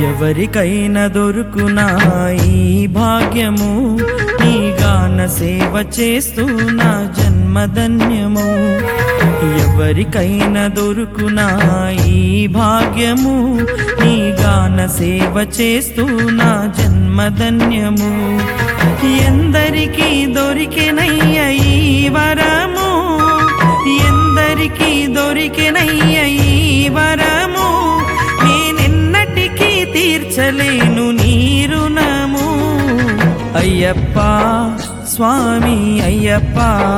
ఎవరికైనా దొరుకునా ఈ భాగ్యము నీ గాన సేవ చేస్తూ నా జన్మధన్యము ఎవరికైనా దొరుకునా ఈ భాగ్యము నీ గాన సేవ చేస్తూ నా జన్మధన్యము ఎందరికీ దొరికినయ్య ఈ వరము ఎందరికీ దొరికినయ్య ఈ వరము నేనెన్నటికీ తీర్చలేను నీ రుణము అయ్యప్ప స్వామి అయ్యప్ప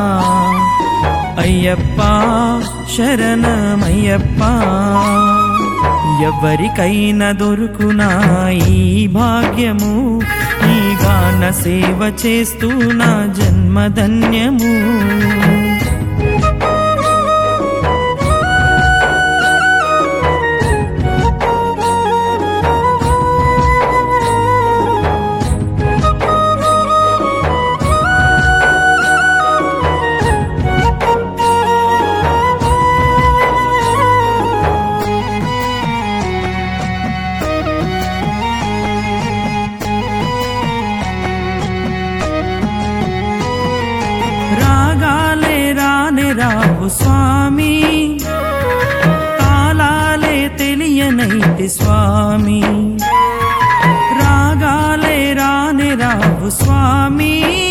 అయ్యప్ప శరణమయ్యప్ప ఎవరికైనా దొరుకునా ఈ భాగ్యము ఈ గాన సేవ చేస్తూ నా జన్మధన్యము రాగాలే రానే రావు స్వామి తాళాలే తెలియనైతి స్వామి రాగాలే రానే రావు స్వామి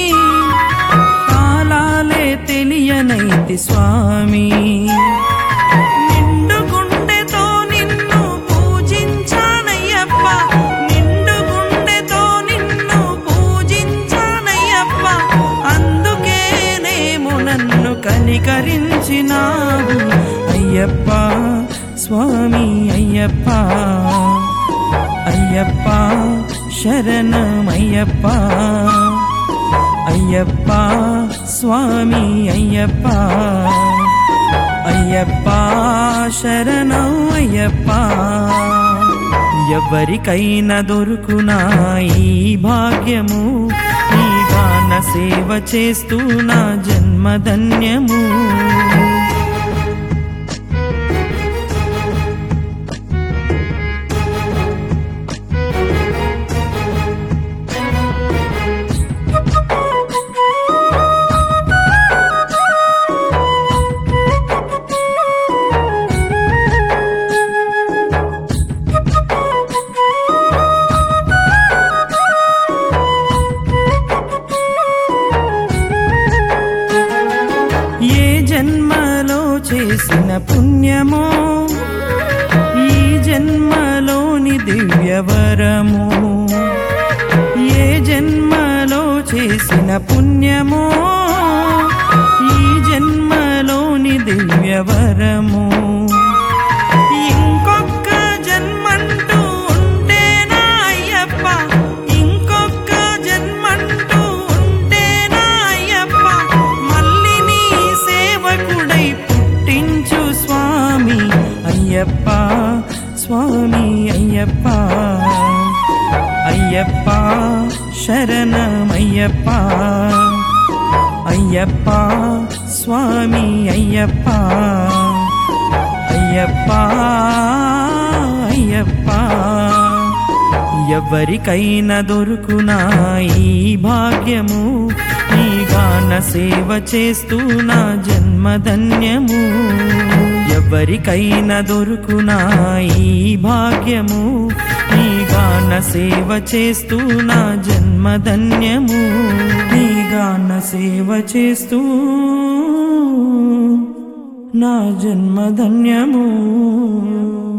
తాళాలే తెలియనైతి స్వామి నిండు గుండెతో నిన్ను పూజించానయ్యప్ప నిండు గుండెతో నిన్ను పూజించానయ్యప్ప అందుకేనేమో నన్ను కనికరించినావు అయ్యప్ప స్వామి అయ్యప్ప అయ్యప్ప శరణమయ్యప్ప అయ్యప్ప స్వామి అయ్యప్ప అయ్యప్ప శరణం అయ్యప్ప ఎవరికైనా దొరుకునా ఈ భాగ్యము ఈ గాన సేవ చేస్తూ నా జన్మధన్యము ఏ జన్మలో చేసిన పుణ్యమో ఈ జన్మలోని దివ్యవరము ఏ జన్మలో చేసిన పుణ్యమో ఈ జన్మలోని దివ్యవరము ఇంకొక్క జన్మంటూ ఉంటేనా అయ్యప్ప ఇంకొక్క జన్మంటూ ఉంటేనా అయ్యప్ప మళ్ళీ నీ సేవకుడై పుట్టించు స్వామి అయ్యప్ప స్వామి అయ్యప్ప అయ్యప్ప శరణమయ్యప్ప అయ్యప్ప స్వామి అయ్యప్ప అయ్యప్ప అయ్యప్ప ఎవరికైనా దొరుకునా ఈ భాగ్యము ఈ గాన సేవ చేస్తూ నా జన్మధన్యము ఎవరికైనా దొరుకునా ఈ భాగ్యము ఈ గాన సేవ చేస్తూ నా జన్మధన్యము ఈ గాన సేవ చేస్తూ నా జన్మధన్యము